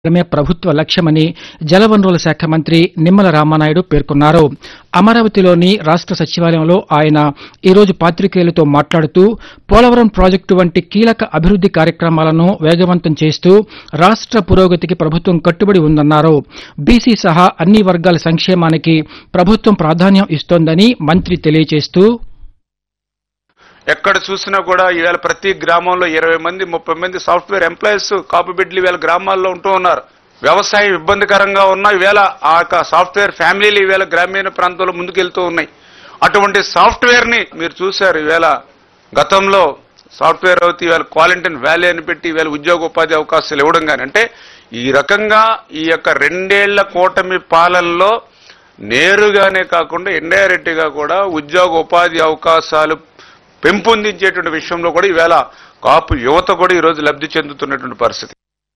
మే ప్రభుత్వ లక్ష్యమని జలవనరుల శాఖ మంత్రి నిమ్మల రామానాయుడు పేర్కొన్నారు అమరావతిలోని రాష్ట్ర సచివాలయంలో ఆయన ఈరోజు పాత్రికేయులతో మాట్లాడుతూ పోలవరం ప్రాజెక్టు వంటి కీలక అభివృద్ది కార్యక్రమాలను వేగవంతం చేస్తూ రాష్ట్ర పురోగతికి ప్రభుత్వం కట్టుబడి ఉందన్నారు బీసీ సహా అన్ని వర్గాల సంక్షేమానికి ప్రభుత్వం ప్రాధాన్యం ఇస్తోందని మంత్రి తెలియజేస్తూ ఎక్కడ చూసినా కూడా ఈవేళ ప్రతి గ్రామంలో ఇరవై మంది ముప్పై మంది సాఫ్ట్వేర్ ఎంప్లాయీస్ కాపు బిడ్డలు ఈవేళ గ్రామాల్లో ఉంటూ ఉన్నారు వ్యవసాయం ఇబ్బందికరంగా ఉన్న ఈవేళ ఆ యొక్క సాఫ్ట్వేర్ ఫ్యామిలీలు ఈవేళ గ్రామీణ ప్రాంతాల్లో ముందుకెళ్తూ ఉన్నాయి అటువంటి సాఫ్ట్వేర్ ని మీరు చూశారు ఈవేళ గతంలో సాఫ్ట్వేర్ అవుతే ఈవేళ క్వాలిటీన్ వ్యాలీ అని పెట్టి ఈవేళ ఉద్యోగ ఉపాధి అవకాశాలు ఇవ్వడం కానీ అంటే ఈ రకంగా ఈ యొక్క రెండేళ్ల కూటమి పాలనలో నేరుగానే కాకుండా ఇండైరెక్ట్ గా కూడా ఉద్యోగ ఉపాధి అవకాశాలు పెంపొందించేటువంటి విషయంలో కూడా ఈవేళ కాపు యువత కూడా ఈరోజు లబ్ధి చెందుతున్నటువంటి పరిస్థితి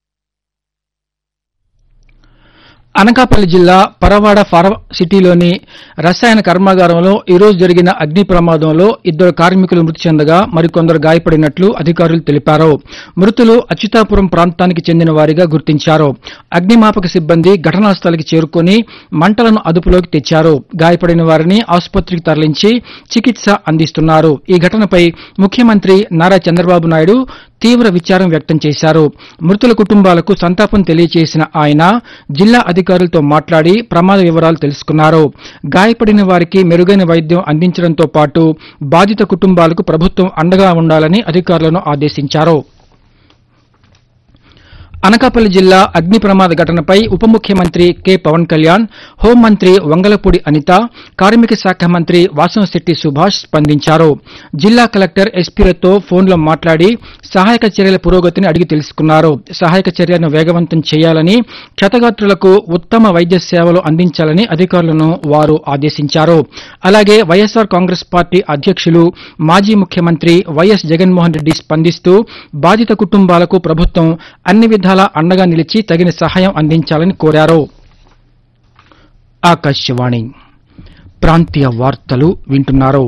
అనకాపల్లి జిల్లా పరవాడ ఫార్మా సిటీలోని రసాయన కర్మాగారంలో ఈరోజు జరిగిన అగ్ని ప్రమాదంలో ఇద్దరు కార్మికులు మృతి చెందగా మరికొందరు గాయపడినట్లు అధికారులు తెలిపారు మృతులు అచ్యుతాపురం ప్రాంతానికి చెందిన వారిగా గుర్తించారు అగ్నిమాపక సిబ్బంది ఘటనా స్థలికి చేరుకుని మంటలను అదుపులోకి తెచ్చారు గాయపడిన వారిని ఆసుపత్రికి తరలించి చికిత్స అందిస్తున్నారు ఈ ఘటనపై ముఖ్యమంత్రి నారా చంద్రబాబు నాయుడు తీవ్ర విచారం వ్యక్తం చేశారు మృతుల కుటుంబాలకు సంతాపం తెలియజేసిన ఆయన జిల్లా అధికారులతో మాట్లాడి ప్రమాద వివరాలు తెలుసుకున్నారు గాయపడిన వారికి మెరుగైన వైద్యం అందించడంతో పాటు బాధిత కుటుంబాలకు ప్రభుత్వం అండగా ఉండాలని అధికారులను ఆదేశించారు అనకాపల్లి జిల్లా అగ్ని ప్రమాద ఘటనపై ఉప ముఖ్యమంత్రి కె పవన్ కళ్యాణ్ హోంమంత్రి వంగలపూడి అనిత కార్మిక శాఖ మంత్రి వాసంశెట్టి సుభాష్ స్పందించారు జిల్లా కలెక్టర్ ఎస్పీలతో ఫోన్లో మాట్లాడి సహాయక చర్యల పురోగతిని అడిగి తెలుసుకున్నారు సహాయక చర్యలను వేగవంతం చేయాలని క్షతగాత్రులకు ఉత్తమ వైద్య సేవలు అందించాలని అధికారులను వారు ఆదేశించారు అలాగే వైఎస్సార్ కాంగ్రెస్ పార్టీ అధ్యక్షులు మాజీ ముఖ్యమంత్రి వైఎస్ జగన్మోహన్ రెడ్డి స్పందిస్తూ బాధిత కుటుంబాలకు ప్రభుత్వం అన్ని విధాలా అండగా నిలిచి తగిన సహాయం అందించాలని కోరారు ఆకాశవాణి ప్రాంతీయ వార్తలు వింటున్నారు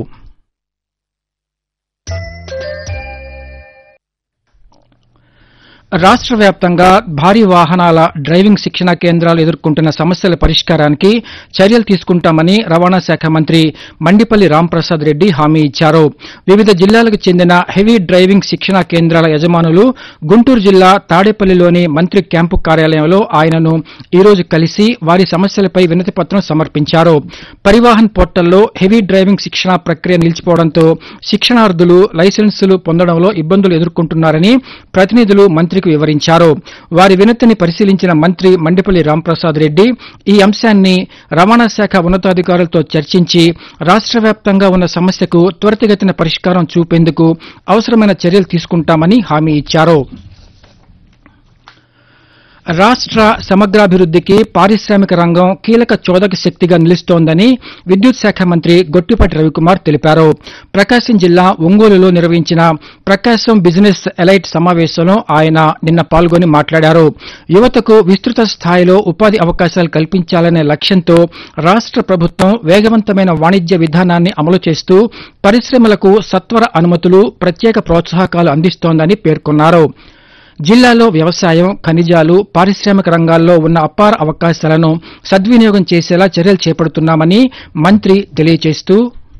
రాష్ట్ర వ్యాప్తంగా భారీ వాహనాల డ్రైవింగ్ శిక్షణ కేంద్రాలు ఎదుర్కొంటున్న సమస్యల పరిష్కారానికి చర్యలు తీసుకుంటామని రవాణా శాఖ మంత్రి మండిపల్లి రాంప్రసాద్ రెడ్డి హామీ ఇచ్చారు వివిధ జిల్లాలకు చెందిన హెవీ డ్రైవింగ్ శిక్షణ కేంద్రాల యజమానులు గుంటూరు జిల్లా తాడేపల్లిలోని మంత్రి క్యాంపు కార్యాలయంలో ఆయనను ఈ రోజు కలిసి వారి సమస్యలపై వినతి పత్రం సమర్పించారు పరివాహన్ పోర్టల్లో హెవీ డ్రైవింగ్ శిక్షణ ప్రక్రియ నిలిచిపోవడంతో శిక్షణార్థులు లైసెన్సులు పొందడంలో ఇబ్బందులు ఎదుర్కొంటున్నారని ప్రతినిధులు మంత్రికి వివరించారు వారి వినతిని పరిశీలించిన మంత్రి మండిపల్లి రాంప్రసాద్ రెడ్డి ఈ అంశాన్ని రవాణా శాఖ ఉన్నతాధికారులతో చర్చించి రాష్ట్ర వ్యాప్తంగా ఉన్న సమస్యకు త్వరితగతిన పరిష్కారం చూపేందుకు అవసరమైన చర్యలు తీసుకుంటామని హామీ ఇచ్చారు రాష్ట్ర సమగ్రాభివృద్ధికి పారిశ్రామిక రంగం కీలక చోదక శక్తిగా నిలుస్తోందని విద్యుత్ శాఖ మంత్రి గొట్టిపాటి రవికుమార్ తెలిపారు ప్రకాశం జిల్లా ఒంగోలులో నిర్వహించిన ప్రకాశం బిజినెస్ ఎలైట్ సమావేశంలో ఆయన నిన్న పాల్గొని మాట్లాడారు యువతకు విస్తృత స్థాయిలో ఉపాధి అవకాశాలు కల్పించాలనే లక్ష్యంతో రాష్ట్ర ప్రభుత్వం వేగవంతమైన వాణిజ్య విధానాన్ని అమలు చేస్తూ పరిశ్రమలకు సత్వర అనుమతులు ప్రత్యేక ప్రోత్సాహకాలు అందిస్తోందని పేర్కొన్నారు జిల్లాలో వ్యవసాయం ఖనిజాలు పారిశ్రామిక రంగాల్లో ఉన్న అపార అవకాశాలను సద్వినియోగం చేసేలా చర్యలు చేపడుతున్నామని మంత్రి తెలియజేస్తూ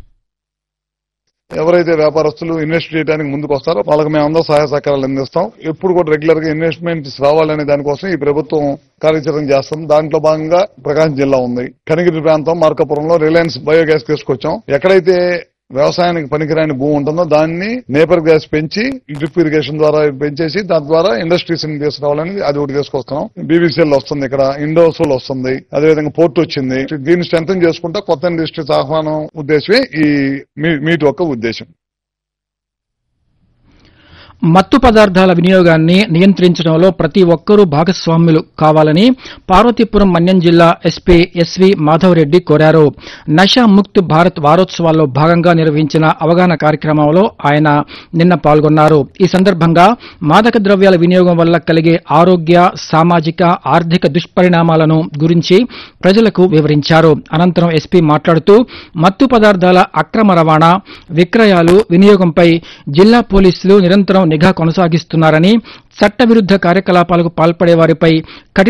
ఎవరైతే వ్యాపారస్తులు ఇన్వెస్ట్ చేయడానికి ముందుకు వస్తారో వాళ్ళకి మేము అందరూ సహాయ సహకారాలు అందిస్తాం ఎప్పుడు కూడా రెగ్యులర్ గా ఇన్వెస్ట్మెంట్స్ రావాలనే దానికోసం ఈ ప్రభుత్వం కార్యాచరణ చేస్తాం దాంట్లో భాగంగా ప్రకాశం జిల్లా ఉంది కనిగిరి ప్రాంతం మార్కాపురంలో రిలయన్స్ బయోగ్యాస్ తీసుకొచ్చాం ఎక్కడైతే వ్యవసాయానికి పనికిరాని భూమి ఉంటుందో దాన్ని నేపర్ గ్యాస్ పెంచి డ్రిప్ ఇరిగేషన్ ద్వారా పెంచేసి దాని ద్వారా ఇండస్ట్రీస్ ని తీసుకురావాలని అది ఒకటి తీసుకొస్తున్నాం బీబీసీఎల్ వస్తుంది ఇక్కడ ఇండోసోల్ వస్తుంది అదేవిధంగా పోర్ట్ వచ్చింది దీన్ని స్ట్రెంగ్ చేసుకుంటా కొత్త ఇండస్ట్రీస్ ఆహ్వానం ఉద్దేశమే ఈ మీ- మీట్ యొక్క ఉద్దేశం మత్తు పదార్థాల వినియోగాన్ని నియంత్రించడంలో ప్రతి ఒక్కరూ భాగస్వాములు కావాలని పార్వతీపురం మన్యం జిల్లా ఎస్పీ ఎస్వి మాధవరెడ్డి కోరారు నషా ముక్త్ భారత్ వారోత్సవాల్లో భాగంగా నిర్వహించిన అవగాహన కార్యక్రమంలో ఆయన నిన్న పాల్గొన్నారు ఈ సందర్భంగా మాదక ద్రవ్యాల వినియోగం వల్ల కలిగే ఆరోగ్య సామాజిక ఆర్థిక దుష్పరిణామాలను గురించి ప్రజలకు వివరించారు అనంతరం ఎస్పీ మాట్లాడుతూ మత్తు పదార్థాల అక్రమ రవాణా విక్రయాలు వినియోగంపై జిల్లా పోలీసులు నిరంతరం నిఘా కొనసాగిస్తున్నారని చట్టవిరుద్ధ కార్యకలాపాలకు పాల్పడే వారిపై కఠిన